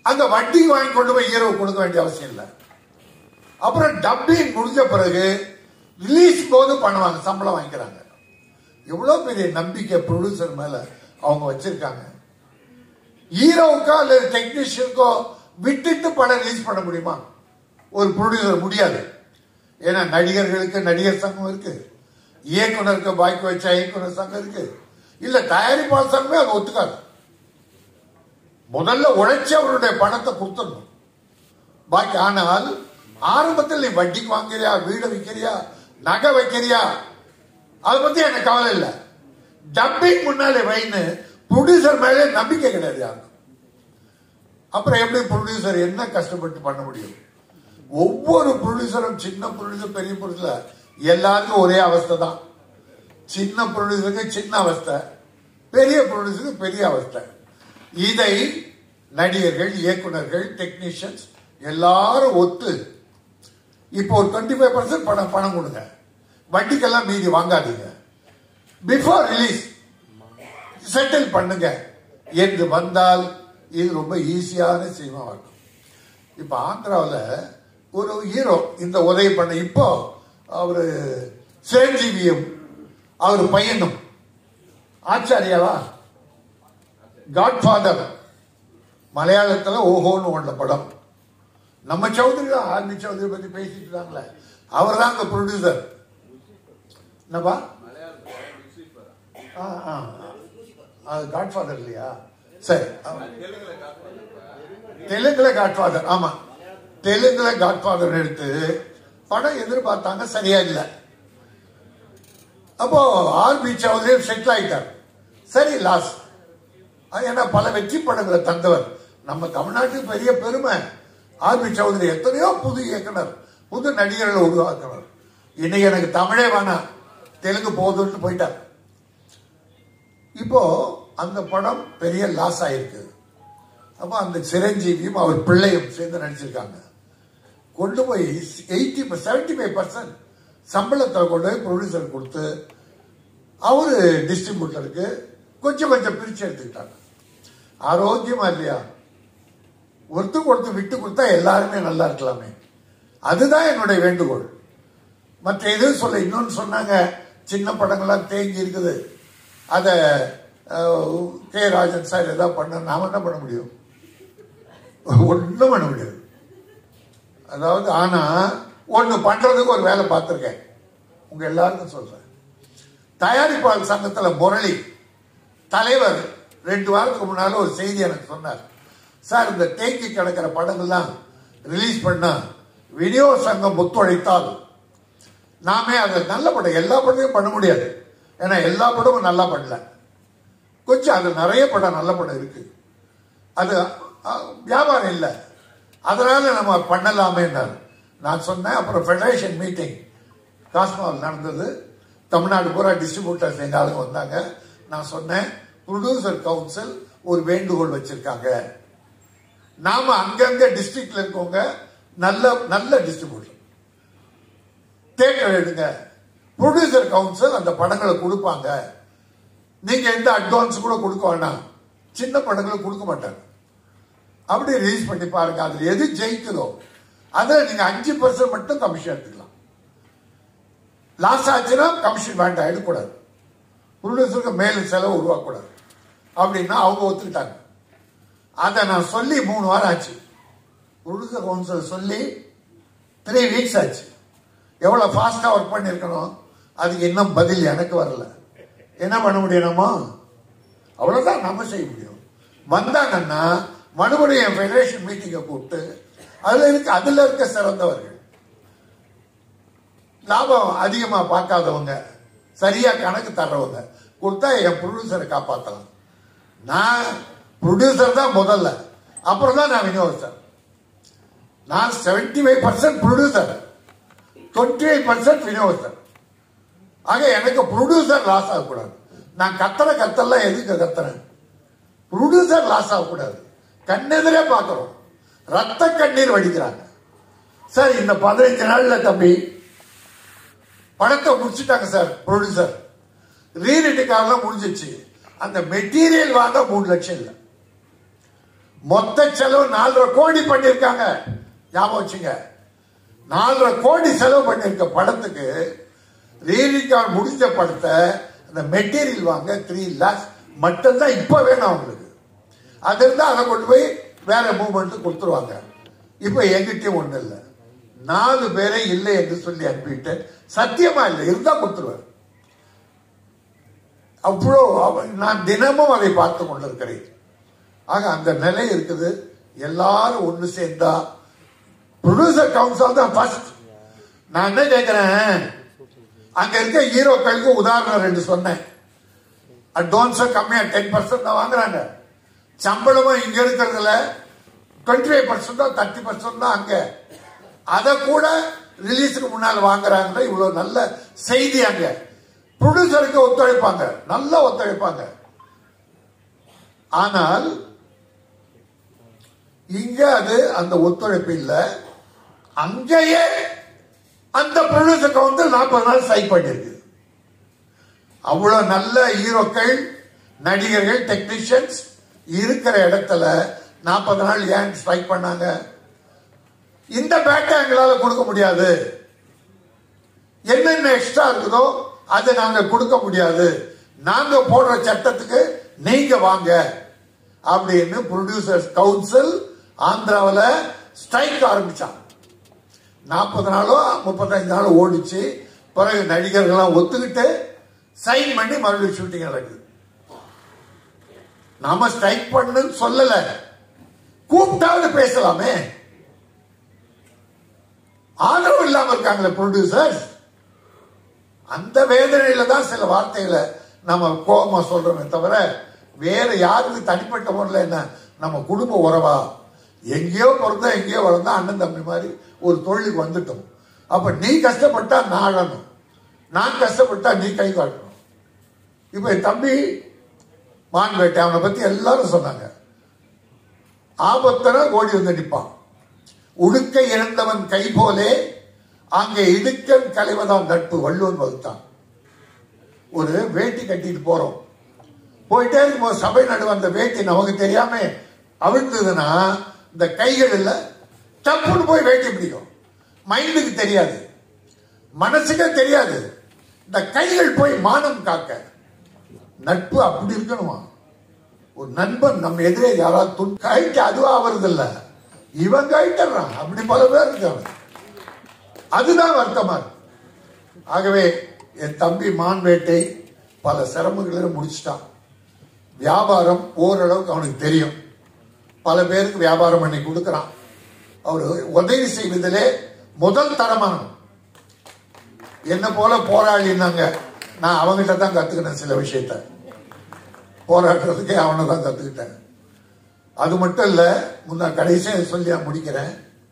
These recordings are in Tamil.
அந்த வட்டி வாங்கி கொண்டு போய் ஹீரோ கொடுக்க வேண்டிய அவசியம் இல்லை அப்புறம் டப்பிங் முடிஞ்ச பிறகு ரிலீஸ் போது பண்ணுவாங்க சம்பளம் வாங்கிக்கிறாங்க எவ்வளவு பெரிய நம்பிக்கை ப்ரொடியூசர் மேல அவங்க வச்சிருக்காங்க ஹீரோவுக்கோ அல்லது டெக்னீஷியனுக்கோ விட்டுட்டு படம் ரிலீஸ் பண்ண முடியுமா ஒரு ப்ரொடியூசர் முடியாது ஏன்னா நடிகர்களுக்கு நடிகர் சங்கம் இருக்கு இயக்குனருக்கு பாய்க்கு வச்ச இயக்குனர் சங்கம் இருக்கு இல்ல தயாரிப்பாளர் சங்கமே அதை ஒத்துக்காது முதல்ல உழைச்சி அவருடைய பணத்தை கொடுத்துடணும் பாக்கி ஆனால் ஆரம்பத்தில் நீ வட்டிக்கு வாங்குறியா வீடு விற்கிறியா நகை வைக்கிறியா அதை பத்தி எனக்கு கவலை இல்லை டப்பிங் முன்னாலே வைன்னு ப்ரொடியூசர் மேலே நம்பிக்கை கிடையாது யாருக்கும் அப்புறம் எப்படி ப்ரொடியூசர் என்ன கஷ்டப்பட்டு பண்ண முடியும் ஒவ்வொரு ப்ரொடியூசரும் சின்ன ப்ரொடியூசர் பெரிய ப்ரொடியூசர் எல்லாருக்கும் ஒரே அவஸ்தை தான் சின்ன ப்ரொடியூசருக்கு சின்ன அவஸ்தை பெரிய ப்ரொடியூசருக்கு பெரிய அவஸ்தை இதை நடிகர்கள் இயக்குனர்கள் டெக்னீஷியன்ஸ் எல்லாரும் ஒத்து இப்போ ஒரு டுவெண்ட்டி ஃபைவ் பர்சன்ட் பணம் பணம் கொடுங்க வட்டிக்கெல்லாம் மீதி வாங்காதீங்க பிஃபோர் ரிலீஸ் செட்டில் பண்ணுங்க என்று வந்தால் இது ரொம்ப ஈஸியான சினிமா இருக்கும் இப்ப ஆந்திராவில் ஒரு ஹீரோ இந்த உதவி பண்ண இப்போ அவரு சிரஞ்சீவியும் அவர் பையனும் ஆச்சாரியாவா காட்ஃபாதர் மலையாளத்துல ஓஹோன்னு ஒன்ற படம் நம்ம சௌத்ரி தான் ஆர்மி சௌத்ரி பத்தி பேசிட்டு இருக்காங்களே அவர் தான் அந்த ப்ரொடியூசர் என்னப்பா ஆ, ஆ, ஆ. அது காட்ஃபாதர் இல்லையா சரி ஆமா. தெலுங்குல காட்ஃபாதர் ஆமா தெலுங்குல காட்ஃபாதர் எடுத்து படம் எதிர்பார்த்தாங்க சரியா இல்லை அப்போ ஆர்பி சௌத்ரி செட்டில் ஆயிட்டார் சரி லாஸ் ஏன்னா பல வெற்றி படங்களை தந்தவர் நம்ம தமிழ்நாட்டுக்கு பெரிய பெருமை ஆர்பி சௌத்ரி எத்தனையோ புது இயக்குனர் புது நடிகர்களை உருவாக்குனர் இன்னைக்கு எனக்கு தமிழே வேணாம் தெலுங்கு போதும்னு போயிட்டார் இப்போ அந்த படம் பெரிய லாஸ் ஆயிருக்கு அப்போ அந்த சிரஞ்சீவியும் அவர் பிள்ளையும் சேர்ந்து நடிச்சிருக்காங்க கொண்டு போய் எயிட்டி செவன்டி ஃபைவ் பர்சன்ட் சம்பளத்தை கொண்டு போய் ப்ரொடியூசர் கொடுத்து அவரு டிஸ்ட்ரிபியூட்டருக்கு கொஞ்சம் கொஞ்சம் பிரிச்சு எடுத்துக்கிட்டாங்க ஆரோக்கியமா இல்லையா ஒருத்தருக்கு ஒருத்தர் விட்டு கொடுத்தா எல்லாருமே நல்லா இருக்கலாமே அதுதான் என்னுடைய வேண்டுகோள் மற்ற எதுவும் சொல்ல இன்னொன்னு சொன்னாங்க சின்ன படங்கள்லாம் தேங்கி இருக்குது அதை கே ராஜன் சார் ஏதாவது பண்ண நாம என்ன பண்ண முடியும் ஒன்றும் பண்ண முடியாது அதாவது ஆனா ஒண்ணு பண்றதுக்கு ஒரு வேலை பார்த்திருக்கேன் உங்க எல்லாருக்கும் சொல்றேன் தயாரிப்பாளர் சங்கத்துல முரளி தலைவர் ரெண்டு வாரத்துக்கு முன்னால ஒரு செய்தி எனக்கு சொன்னார் சார் இந்த தேங்கி கிடக்கிற படங்கள்லாம் ரிலீஸ் பண்ணா விநியோக சங்கம் ஒத்துழைத்தால் நாமே அதை நல்ல படம் எல்லா படத்தையும் பண்ண முடியாது ஏன்னா எல்லா படமும் நல்லா பண்ணல கொஞ்சம் அது நிறைய படம் நல்ல படம் இருக்கு அது அ, வியாபாரம் இல்லை அதனால நம்ம பண்ணலாமே நான் சொன்னேன் அப்புறம் ஃபெடரேஷன் மீட்டிங் காஸ்மாவில் நடந்தது தமிழ்நாடு பூரா டிஸ்ட்ரிபியூட்டர்ஸ் எங்க ஆளுங்க வந்தாங்க நான் சொன்னேன் ப்ரொடியூசர் கவுன்சில் ஒரு வேண்டுகோள் வச்சிருக்காங்க நாம அங்கங்க டிஸ்ட்ரிக்ட்ல இருக்கவங்க நல்ல நல்ல டிஸ்ட்ரிபியூட்டர் தேட்டர் எடுங்க ப்ரொடியூசர் கவுன்சில் அந்த படங்களை கொடுப்பாங்க நீங்க எந்த அட்வான்ஸ் கூட கொடுக்க வேண்டாம் சின்ன படங்களை கொடுக்க மாட்டாங்க அப்படி ரிலீஸ் பண்ணி பாருங்க அதுல எது ஜெயிக்குதோ அதுல நீங்க அஞ்சு பர்சன்ட் மட்டும் கமிஷன் எடுத்துக்கலாம் லாஸ் ஆச்சுன்னா கமிஷன் வேண்டாம் எடுக்கக்கூடாது ப்ரொடியூசருக்கு மேல செலவு உருவாக்கக்கூடாது அப்படின்னா அவங்க ஒத்துக்கிட்டாங்க அதை நான் சொல்லி மூணு வாரம் ஆச்சு ப்ரொடியூசர் கவுன்சில் சொல்லி த்ரீ வீக்ஸ் ஆச்சு எவ்வளோ ஃபாஸ்ட்டாக ஒர்க் பண்ணியிருக்கணும் அதுக்கு இன்னும் பதில் எனக்கு வரல என்ன பண்ண முடியணுமோ அவ்வளோதான் நம்ம செய்ய முடியும் வந்தாங்கன்னா மறுபடியும் என் ஃபெடரேஷன் மீட்டிங்கை கூப்பிட்டு அதில் இருக்க அதில் இருக்க சிறந்தவர்கள் லாபம் அதிகமாக பார்க்காதவங்க சரியா கணக்கு தர்றவங்க கொடுத்தா என் ப்ரொடியூசரை காப்பாற்றலாம் நான் ப்ரொடியூசர் தான் முதல்ல அப்புறம் தான் நான் விநியோகஸ்தர் நான் seventy five percent producer twenty five percent விநியோகஸ்தர் ஆக எனக்கு ப்ரொடியூசர் லாஸ் ஆகக்கூடாது நான் கத்துற கத்தெல்லாம் எதுக்கு கத்துறேன் ப்ரொடியூசர் லாஸ் ஆகக்கூடாது கண்ணெதிரே பார்க்கிறோம் ரத்த கண்ணீர் வடிக்கிறாங்க சார் இந்த பதினைஞ்சு நாள்ல தம்பி படத்தை முடிச்சுட்டாங்க சார் ப்ரொடியூசர் ரீரிட்டுக்காரெல்லாம் முடிஞ்சிச்சு அந்த மெட்டீரியல் வாங்க மூணு லட்சம் இல்லை மொத்த செலவு நாலரை கோடி பண்ணிருக்காங்க ஞாபகம் வச்சுங்க நாலரை கோடி செலவு பண்ணிருக்க படத்துக்கு ரீரிகார்ட் முடிஞ்ச படத்தை அந்த மெட்டீரியல் வாங்க த்ரீ லேக்ஸ் மட்டும்தான் இப்ப வேணும் அவங்களுக்கு அது இருந்தா அதை கொண்டு போய் வேற மூவ்மெண்ட் கொடுத்துருவாங்க இப்ப எங்கிட்டயும் ஒண்ணு இல்லை நாலு பேரை இல்லை என்று சொல்லி அனுப்பிட்டு சத்தியமா இல்லை இருந்தா கொடுத்துருவார் அவ்வளோ அவ- நான் தினமும் அதை பார்த்து கொண்டிருக்கிறேன் ஆக அந்த நிலை இருக்குது எல்லாரும் ஒண்ணு சேர்ந்தா ப்ரொடியூசர் கவுன்சில் தான் ஃபர்ஸ்ட் நான் என்ன கேட்கிறேன் அங்க இருக்க ஹீரோக்களுக்கு உதாரணம் ரெண்டு சொன்னேன் அட்வான்ஸும் கம்மியா டென் பர்சன்ட் தான் வாங்குறாங்க சம்பளமும் இங்க இருக்கிறதுல டுவெண்ட்டி ஃபைவ் பர்சன்ட் தான் தேர்ட்டி பர்சன்ட் தான் அங்க அதை கூட ரிலீஸுக்கு முன்னால் வாங்குறாங்க இவ்வளவு நல்ல செய்தி அங்க ப்ரொடியூசருக்கு ஒத்துழைப்பாங்க நல்லா ஒத்துழைப்பாங்க ஆனால் இங்க அது அந்த ஒத்துழைப்பு இல்ல அங்கேயே அந்த ப்ரொடியூசர் கவுன்சில் நாற்பது நாள் ஸ்ட்ரைக் பண்ணிருக்கு அவ்வளவு நல்ல ஹீரோக்கள் நடிகர்கள் டெக்னீஷியன்ஸ் இருக்கிற இடத்துல நாற்பது நாள் ஏன் ஸ்ட்ரைக் பண்ணாங்க இந்த பேட்டை எங்களால கொடுக்க முடியாது என்னென்ன எக்ஸ்ட்ரா இருக்குதோ அதை நாங்க கொடுக்க முடியாது நாங்க போடுற சட்டத்துக்கு நீங்க வாங்க அப்படின்னு ப்ரொடியூசர்ஸ் கவுன்சில் ஆந்திராவில் ஸ்ட்ரைக் ஆரம்பிச்சாங்க நாற்பது நாளோ முப்பத்தஞ்சு நாளோ ஓடிச்சு பிறகு நடிகர்கள்லாம் ஒத்துக்கிட்டு சைன் பண்ணி மறுபடியும் ஷூட்டிங் நடக்குது நாம ஸ்ட்ரைக் பண்ணுன்னு சொல்லல கூப்பிட்டாவது பேசலாமே ஆதரவு இல்லாம இருக்காங்களே ப்ரொடியூசர்ஸ் அந்த வேதனையில தான் சில வார்த்தைகளை நம்ம கோபமா சொல்றோமே தவிர வேற யாருக்கு தனிப்பட்ட முறையில் என்ன நம்ம குடும்ப உறவா எங்கேயோ பிறந்தா எங்கேயோ வளர்ந்தா அண்ணன் தம்பி மாதிரி ஒரு தொழிலுக்கு வந்துட்டோம் அப்ப நீ கஷ்டப்பட்டா நான் அழணும் நான் கஷ்டப்பட்டா நீ கை காட்டணும் இப்ப என் தம்பி மான்வேட்டை அவனை பத்தி எல்லாரும் சொன்னாங்க ஆபத்தன ஓடி வந்து நிற்பான் உடுக்க இழந்தவன் கை போலே அங்கே இடுக்கன் கலைவதாம் நட்பு வள்ளுவன் வகுத்தான் ஒரு வேட்டி கட்டிட்டு போறோம் போயிட்டே இருக்கும்போது சபை நடுவு அந்த வேட்டி நமக்கு தெரியாம அவிழ்ந்ததுன்னா இந்த கைகள் இல்ல தப்புன்னு போய் வேட்டி பிடிக்கும் மைண்டுக்கு தெரியாது மனசுக்கே தெரியாது இந்த கைகள் போய் மானம் காக்க நட்பு அப்படி இருக்கணுமா ஒரு நண்பன் நம்ம எதிரே யாராவது துன் கைட்டு அதுவா ஆவறது இல்ல இவன் கைட்டுறான் அப்படி பல பேர் இருக்காங்க அதுதான் வருத்தமா இருக்கு ஆகவே என் தம்பி மான்வேட்டை பல சிரமங்களை முடிச்சிட்டான் வியாபாரம் ஓரளவுக்கு அவனுக்கு தெரியும் பல பேருக்கு வியாபாரம் பண்ணி கொடுக்கறான் அவர் உதவி செய்வதிலே முதல் தரமானவன் என்ன போல போராளினாங்க நான் அவங்ககிட்ட தான் கத்துக்கினேன் சில விஷயத்த போராடுறதுக்கே அவனை தான் கத்துக்கிட்டேன் அது மட்டும் இல்ல முன்ன கடைசியா சொல்லி நான் முடிக்கிறேன்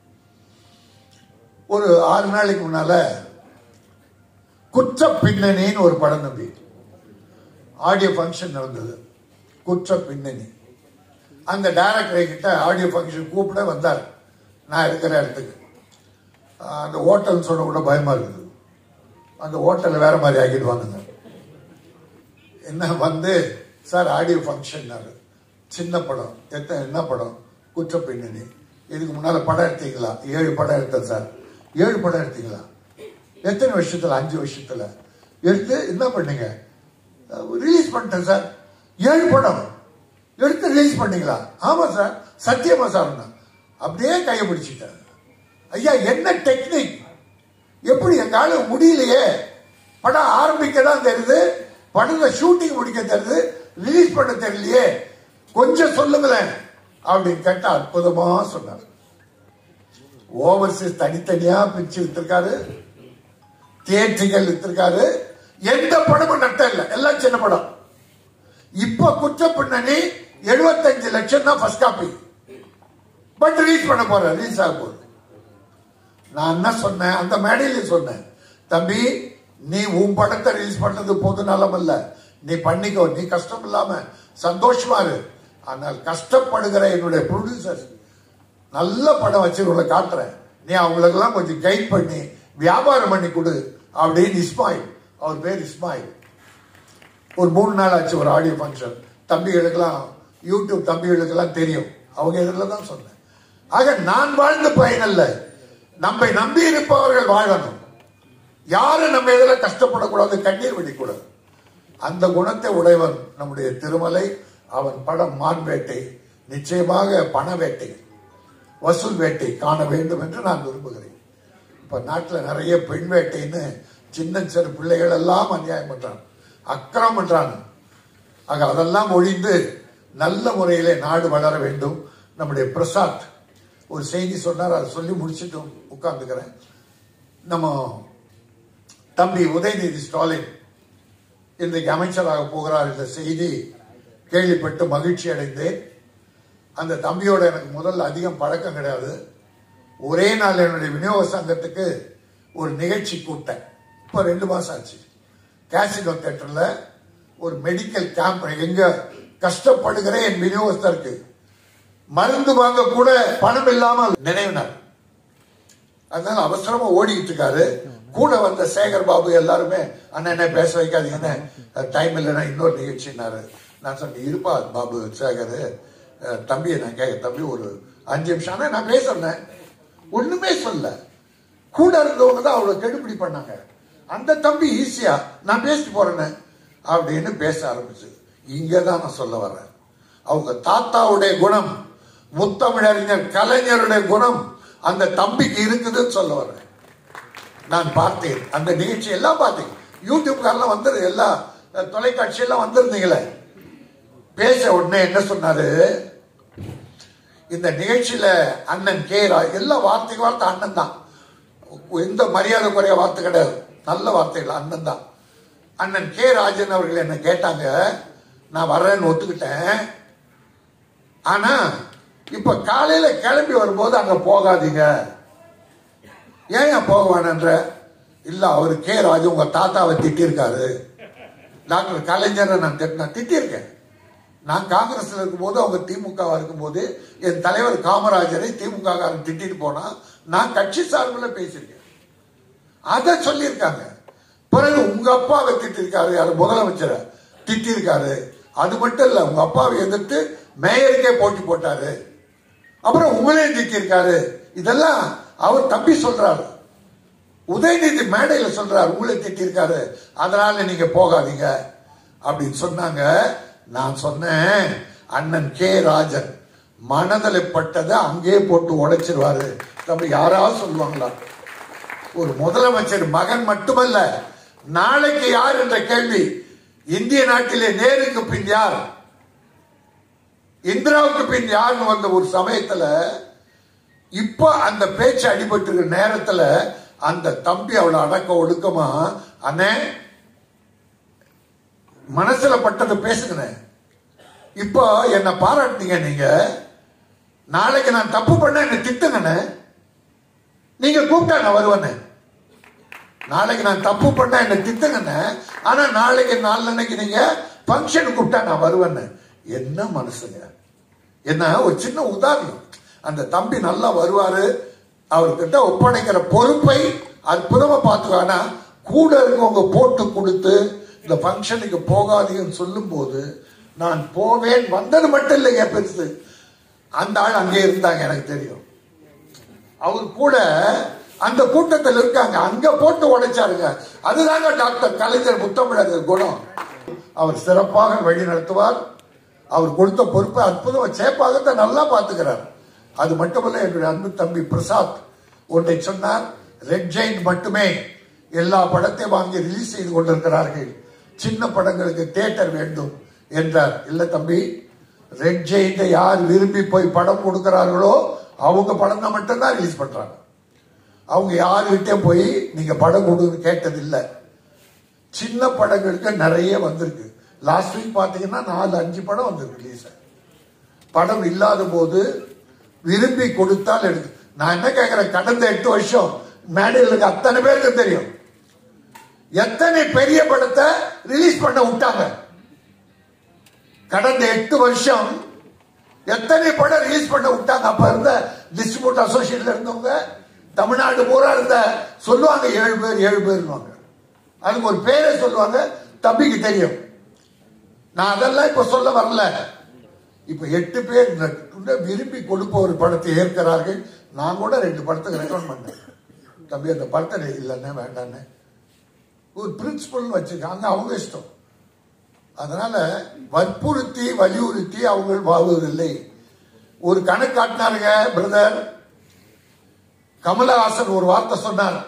ஒரு ஆறு நாளைக்கு முன்னால குற்ற பின்னணின்னு ஒரு படம் தம்பி ஆடியோ ஃபங்க்ஷன் நடந்தது குற்ற பின்னணி அந்த டைரக்டர் கிட்ட ஆடியோ ஃபங்க்ஷன் கூப்பிட வந்தார் நான் இருக்கிற இடத்துக்கு ஆஹ் அந்த ஹோட்டல் சொன்ன கூட பயமா இருக்குது அந்த ஹோட்டலை வேற மாதிரி ஆக்கிடுவானுங்க என்ன வந்து சார் ஆடியோ ஃபங்க்ஷன் சின்ன படம் எத்தனை என்ன படம் குற்ற பின்னணி இதுக்கு முன்னால படம் எடுத்தீங்களா ஏழு படம் எடுத்தேன் சார் ஏழு படம் எடுத்தீங்களா எத்தனை வருஷத்துல அஞ்சு வருஷத்துல எடுத்து என்ன பண்ணீங்க ரிலீஸ் பண்ணிட்டேன் சார் ஏழு படம் எடுத்து ரிலீஸ் பண்ணீங்களா ஆமா சார் சத்தியமா சார் அப்படியே கையை பிடிச்சிட்டேன் ஐயா என்ன டெக்னிக் எப்படி எங்க ஆளு முடியலையே படம் ஆரம்பிக்க தான் தெரியுது படத்தை ஷூட்டிங் முடிக்க தெரியுது ரிலீஸ் பண்ண தெரியலையே கொஞ்சம் சொல்லுங்களேன் அப்படின்னு கேட்டா அற்புதமா சொன்னார் ஓவர்சீஸ் தனித்தனியா பிரிச்சு வித்திருக்காரு தியேட்டர்கள் வித்திருக்காரு எந்த படமும் நட்டம் இல்லை எல்லாம் சின்ன படம் இப்ப குற்ற பின்னணி எழுபத்தஞ்சு லட்சம் தான் ஃபர்ஸ்ட் காப்பி பட் ரிலீஸ் பண்ண போற ரிலீஸ் ஆக போகுது நான் என்ன சொன்னேன் அந்த மேடையில சொன்னேன் தம்பி நீ உன் படத்தை ரிலீஸ் பண்ணது போது நலம் இல்ல நீ பண்ணிக்கோ நீ கஷ்டம் இல்லாம சந்தோஷமா இரு ஆனால் கஷ்டப்படுகிற என்னுடைய ப்ரொடியூசர் நல்ல படம் வச்சு உங்களை காட்டுறேன் நீ அவங்களுக்கெல்லாம் கொஞ்சம் கைட் பண்ணி வியாபாரம் பண்ணி கொடு அப்படின்னு இஸ்மாயில் அவர் பேர் இஸ்மாயில் ஒரு மூணு நாள் ஆச்சு ஒரு ஆடியோ ஃபங்க்ஷன் தம்பிகளுக்கெல்லாம் யூடியூப் தம்பிகளுக்கெல்லாம் தெரியும் அவங்க எதிரில் தான் சொன்னேன் ஆக நான் வாழ்ந்த பயனல்ல நம்மை நம்பி இருப்பவர்கள் வாழணும் யாரும் நம்ம எதில் கஷ்டப்படக்கூடாது கண்ணீர் விடக்கூடாது அந்த குணத்தை உடையவன் நம்முடைய திருமலை அவன் படம் மான் வேட்டை நிச்சயமாக பண வேட்டை வசூல் வேட்டை காண வேண்டும் என்று நான் விரும்புகிறேன் இப்ப நாட்டில் நிறைய பெண் வேட்டைன்னு சின்ன சிறு பிள்ளைகள் எல்லாம் அநியாயம் பண்றாங்க அக்கிரம் பண்றாங்க ஆக அதெல்லாம் ஒழிந்து நல்ல முறையிலே நாடு வளர வேண்டும் நம்முடைய பிரசாத் ஒரு செய்தி சொன்னார் அதை சொல்லி முடிச்சுட்டு உட்கார்ந்துக்கிறேன் நம்ம தம்பி உதயநிதி ஸ்டாலின் இன்றைக்கு அமைச்சராக போகிறார் என்ற செய்தி கேள்விப்பட்டு மகிழ்ச்சி அடைந்தேன் அந்த தம்பியோட எனக்கு முதல்ல அதிகம் பழக்கம் கிடையாது ஒரே நாள் என்னுடைய விநியோக சங்கத்துக்கு ஒரு நிகழ்ச்சி கூப்பிட்டேன் இப்போ ரெண்டு மாசம் ஆச்சு கேசினோ தேட்டர்ல ஒரு மெடிக்கல் கேம்ப் எங்க கஷ்டப்படுகிற என் விநியோகஸ்தருக்கு மருந்து வாங்க கூட பணம் இல்லாமல் நினைவினார் அதனால அவசரமா ஓடிக்கிட்டு இருக்காரு கூட வந்த சேகர் பாபு எல்லாருமே அண்ணன் என்ன பேச வைக்காதீங்கன்னு டைம் இல்லைன்னா இன்னொரு நிகழ்ச்சினாரு நான் சொன்னேன் இருப்பா பாபு சேகர் அஹ், தம்பியை நான் கேட்க தம்பி ஒரு அஞ்சு நிமிஷம் ஆனா நான் பேசுறேன் ஒண்ணுமே சொல்ல கூட இருந்தவங்க தான் அவ்வளவு கெடுபிடி பண்ணாங்க அந்த தம்பி ஈஸியா நான் பேசிட்டு போறேன்னு அப்படின்னு பேச ஆரம்பிச்சு இங்கதான் நான் சொல்ல வர்றேன் அவங்க தாத்தாவுடைய குணம் முத்தமிழறிஞர் கலைஞருடைய குணம் அந்த தம்பிக்கு இருக்குதுன்னு சொல்ல வர்றேன் நான் பார்த்தேன் அந்த நிகழ்ச்சி எல்லாம் பார்த்தேன் யூடியூப்காரெல்லாம் வந்துரு எல்லா அஹ், தொலைக்காட்சியெல்லாம் வந்திருந்தீங்களே பேச உடனே என்ன சொன்னாரு இந்த நிகழ்ச்சியில அண்ணன் கே ரா- எல்லா வார்த்தைக்கு வார்த்தை அண்ணன் தான் எந்த மரியாதை குறைய வார்த்தை கிடையாது நல்ல வார்த்தைகள் அண்ணன் தான் அண்ணன் கே ராஜன் அவர்கள் என்ன கேட்டாங்க நான் வர்றேன்னு ஒத்துக்கிட்டேன் ஆனா இப்ப காலையில கிளம்பி வரும்போது அங்க போகாதீங்க ஏன் ஏன் போக வேணான்ற இல்ல அவர் கே ராஜு உங்க தாத்தாவை திட்டிருக்காரு டாக்டர் கலைஞரை நான் திட்- நான் திட்டிருக்கேன் நான் காங்கிரஸ்ல இருக்கும்போது அவங்க திமுகவா இருக்கும்போது என் தலைவர் காமராஜரை திமுக காரன் திட்டிட்டு போனா நான் கட்சி சார்பில் பேசியிருக்கேன் அதை சொல்லியிருக்காங்க பிறகு உங்க அப்பாவை திட்டிருக்காரு யாரு முதலமைச்சரை திட்டிருக்காரு அது மட்டும் இல்ல உங்க அப்பாவை எதிர்த்து மேயருக்கே போட்டி போட்டாரு அப்புறம் உங்களையும் திட்டிருக்காரு இதெல்லாம் அவர் தம்பி சொல்றாரு உதயநிதி மேடையில சொல்றாரு உங்களை திட்டிருக்காரு அதனால நீங்க போகாதீங்க அப்படின்னு சொன்னாங்க நான் சொன்னேன் அண்ணன் கே ராஜன் மனதில் பட்டதை அங்கேயே போட்டு உடைச்சிருவாரு தம்பி யாராவது சொல்லுவாங்களா ஒரு முதலமைச்சர் மகன் மட்டுமல்ல நாளைக்கு யார் என்ற கேள்வி இந்திய நாட்டிலே நேருக்கு பின் யார் இந்திராவுக்கு பின் யாருன்னு வந்த ஒரு சமயத்துல இப்ப அந்த பேச்சு அடிபட்டு இருக்கிற நேரத்துல அந்த தம்பி அவளை அடக்க ஒடுக்கமா அண்ணே மனசுல பட்டதை பேசுங்கண்ணே இப்போ என்ன பாராட்டினீங்க நீங்க நாளைக்கு நான் தப்பு பண்ண என்ன திட்டுங்கண்ணே நீங்க கூப்பிட்டா நான் வருவேண்ணே நாளைக்கு நான் தப்பு பண்ண என்ன திட்டுங்கண்ணே ஆனா நாளைக்கு நாளன்னைக்கு நீங்க ஃபங்க்ஷன் கூப்பிட்டா நான் வருவேன்னு என்ன மனசுங்க என்ன ஒரு சின்ன உதாரணம் அந்த தம்பி நல்லா வருவாரு அவர்கிட்ட ஒப்படைக்கிற பொறுப்பை அற்புதமா பார்த்துக்கானா கூட இருக்கவங்க போட்டு கொடுத்து இந்த ஃபங்க்ஷனுக்கு போகாதீங்கன்னு சொல்லும்போது நான் போவேன் வந்தது மட்டும் இல்லைங்க பெருசு அந்த ஆள் அங்கே இருந்தாங்க எனக்கு தெரியும் அவர் கூட அந்த கூட்டத்தில் இருக்காங்க அங்க போட்டு உடைச்சாருங்க அதுதாங்க டாக்டர் கலைஞர் முத்தமிழர் குணம் அவர் சிறப்பாக வழி நடத்துவார் அவர் கொடுத்த பொறுப்பை அற்புதமா சேப்பாகத்தை நல்லா பார்த்துக்கிறார் அது மட்டுமல்ல என்னுடைய அன்பு தம்பி பிரசாத் ஒன்றை சொன்னார் ரெட் ஜெயின் மட்டுமே எல்லா படத்தையும் வாங்கி ரிலீஸ் செய்து கொண்டிருக்கிறார்கள் சின்ன படங்களுக்கு தியேட்டர் வேண்டும் என்றார் இல்ல தம்பி ரெட் ஜெயின்ட யார் விரும்பி போய் படம் கொடுக்கிறார்களோ அவங்க படம் தான் மட்டும்தான் ரிலீஸ் பண்றாங்க அவங்க யாருகிட்டயும் போய் நீங்க படம் கொடுன்னு கேட்டது இல்ல சின்ன படங்களுக்கு நிறைய வந்திருக்கு லாஸ்ட் வீக் பாத்தீங்கன்னா நாலு அஞ்சு படம் வந்திருக்கு ரிலீஸ் படம் இல்லாத போது விரும்பி கொடுத்தால் எடுக்கு நான் என்ன கேட்கிறேன் கடந்த எட்டு வருஷம் மேடையில் இருக்க அத்தனை பேருக்கு தெரியும் எத்தனை பெரிய படத்தை ரிலீஸ் பண்ண விட்டாங்க கடந்த எட்டு வருஷம் எத்தனை படம் ரிலீஸ் பண்ண விட்டாங்க அப்ப இருந்த டிஸ்ட்ரிபியூட் அசோசியேட்ல இருந்தவங்க தமிழ்நாடு பூரா இருந்த சொல்லுவாங்க ஏழு பேர் ஏழு பேர்னுவாங்க அதுக்கு ஒரு பேரை சொல்லுவாங்க தம்பிக்கு தெரியும் நான் அதெல்லாம் இப்ப சொல்ல வரல இப்ப எட்டு பேர் இந்த விரும்பி கொடுப்பவர் படத்தை ஏற்கிறார்கள் நான் கூட ரெண்டு படத்துக்கு ரெக்கமெண்ட் பண்ணேன் தம்பி அந்த படத்தை இல்லைன்னு வேண்டான்னு ஒரு பிரின்சிபல் வச்சிருக்காங்க அவங்க இஷ்டம் அதனால வற்புறுத்தி வலியுறுத்தி அவங்க வாழ்வதில்லை ஒரு கணக்கு காட்டினாருங்க பிரதர் கமலஹாசன் ஒரு வார்த்தை சொன்னார்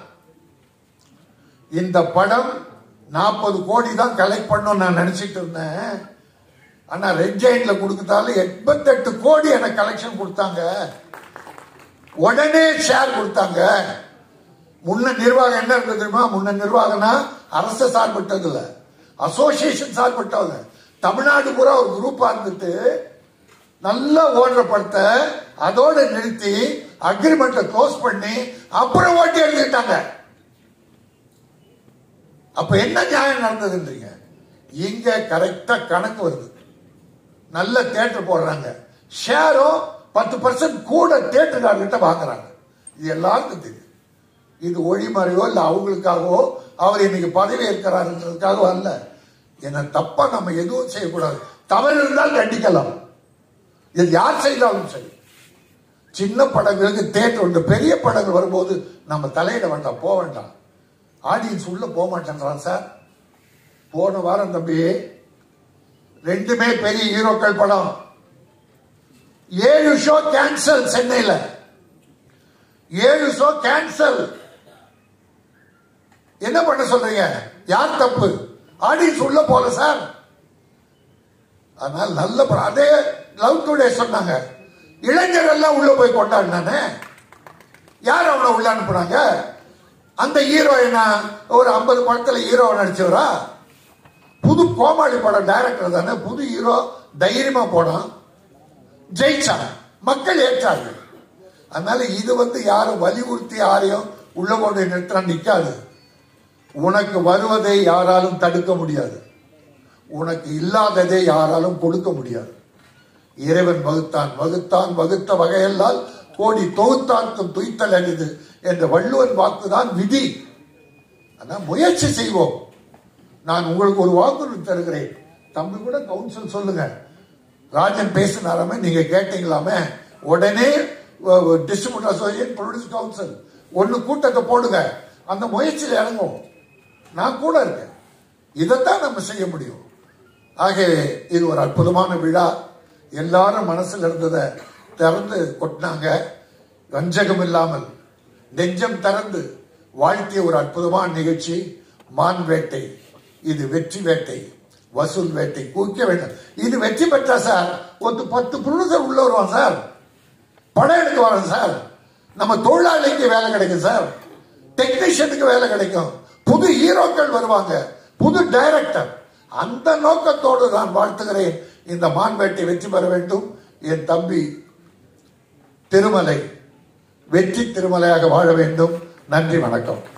இந்த படம் நாற்பது கோடி தான் கலெக்ட் பண்ணும் நான் நினைச்சிட்டு இருந்தேன் ஆனா ரெட் ஜெயின்ல கொடுத்தாலும் எண்பத்தெட்டு கோடி எனக்கு கலெக்ஷன் கொடுத்தாங்க உடனே ஷேர் கொடுத்தாங்க முன்ன நிர்வாகம் என்ன இருக்கு தெரியுமா முன்ன நிர்வாகம்னா அரசு சார்பட்டது இல்ல அசோசியேஷன் சார்பட்டவங்க தமிழ்நாடு பூரா ஒரு குரூப்பா இருந்துட்டு நல்லா ஓடுற படத்தை அதோட நிறுத்தி அக்ரிமெண்ட்டை க்ளோஸ் பண்ணி அப்புறம் ஓட்டி எழுதிட்டாங்க அப்ப என்ன நியாயம் நடந்ததுன்றீங்க இங்க கரெக்டா கணக்கு வருது நல்ல தேட்டர் போடுறாங்க ஷேரும் பத்து பர்சன்ட் கூட தேட்டருக்காரர்கிட்ட வாங்குறாங்க இது எல்லாருக்கும் தெரியும் இது ஒளிமறைவோ இல்ல அவங்களுக்காகவோ அவர் இன்னைக்கு பதவி இருக்கிறாருன்றதுக்காக அல்ல என்ன தப்பா நம்ம எதுவும் செய்யக்கூடாது தவறு இருந்தால் கண்டிக்கலாம் இது யார் செய்தாலும் சரி சின்ன படங்களுக்கு தேட்டர் உண்டு பெரிய படங்கள் வரும்போது நம்ம தலையிட வேண்டாம் போக வேண்டாம் ஆடியன்ஸ் உள்ள போக மாட்டேன்றான் சார் போன வாரம் தம்பி ரெண்டுமே பெரிய ஹீரோக்கள் படம் ஏழு ஷோ கேன்சல் சென்னையில ஏழு ஷோ கேன்சல் என்ன பண்ண சொல்றீங்க யார் தப்பு ஆடியன்ஸ் உள்ள போல சார் அதனால நல்ல படம் அதே லவ் டுடே சொன்னாங்க இளைஞர் எல்லாம் உள்ள போய் கொண்டாடினானே யார் அவனை உள்ள அனுப்புனாங்க அந்த ஹீரோ என்ன ஒரு ஐம்பது படத்துல ஹீரோ நடிச்சவரா புது கோமாளி படம் டைரக்டர் தானே புது ஹீரோ தைரியமா போனான் ஜெயிச்சாங்க மக்கள் ஏற்றார்கள் அதனால இது வந்து யாரும் வலியுறுத்தி யாரையும் உள்ள கொண்டு நிறுத்தினா நிக்காது உனக்கு வருவதை யாராலும் தடுக்க முடியாது உனக்கு இல்லாததை யாராலும் கொடுக்க முடியாது இறைவன் வகுத்தான் வகுத்தான் வகுத்த வகையெல்லாம் கோடி தொகுத்தார்க்கும் துய்த்தல் அணிது என்ற வள்ளுவன் வாக்குதான் விதி ஆனா முயற்சி செய்வோம் நான் உங்களுக்கு ஒரு வாக்குறுதி தருகிறேன் தம்பி கூட கவுன்சில் சொல்லுங்க ராஜன் பேசினாராமே நீங்க கேட்டீங்களாமே உடனே டிஸ்ட்ரிபியூட்டர் அசோசியேஷன் ப்ரொடியூஸ் கவுன்சில் ஒன்னு கூட்டத்தை போடுங்க அந்த முயற்சியில் இறங்கும் நான் கூட இருக்கேன் இதைத்தான் நம்ம செய்ய முடியும் ஆகவே இது ஒரு அற்புதமான விழா எல்லாரும் மனசுல இருந்ததை திறந்து கொட்டினாங்க வஞ்சகம் இல்லாமல் நெஞ்சம் திறந்து வாழ்த்திய ஒரு அற்புதமான நிகழ்ச்சி மான் வேட்டை இது வெற்றி வேட்டை வசூல் வேட்டை குவிக்க வேண்டும் இது வெற்றி பெற்றா சார் ஒரு பத்து ப்ரொடியூசர் உள்ள வருவான் சார் படம் எடுக்க வரோம் சார் நம்ம தொழிலாளிக்கு வேலை கிடைக்கும் சார் டெக்னீஷியனுக்கு வேலை கிடைக்கும் புது ஹீரோக்கள் வருவாங்க புது டைரக்டர் அந்த நோக்கத்தோடு நான் வாழ்த்துகிறேன் இந்த மான்வேட்டை வெற்றி பெற வேண்டும் என் தம்பி திருமலை வெற்றி திருமலையாக வாழ வேண்டும் நன்றி வணக்கம்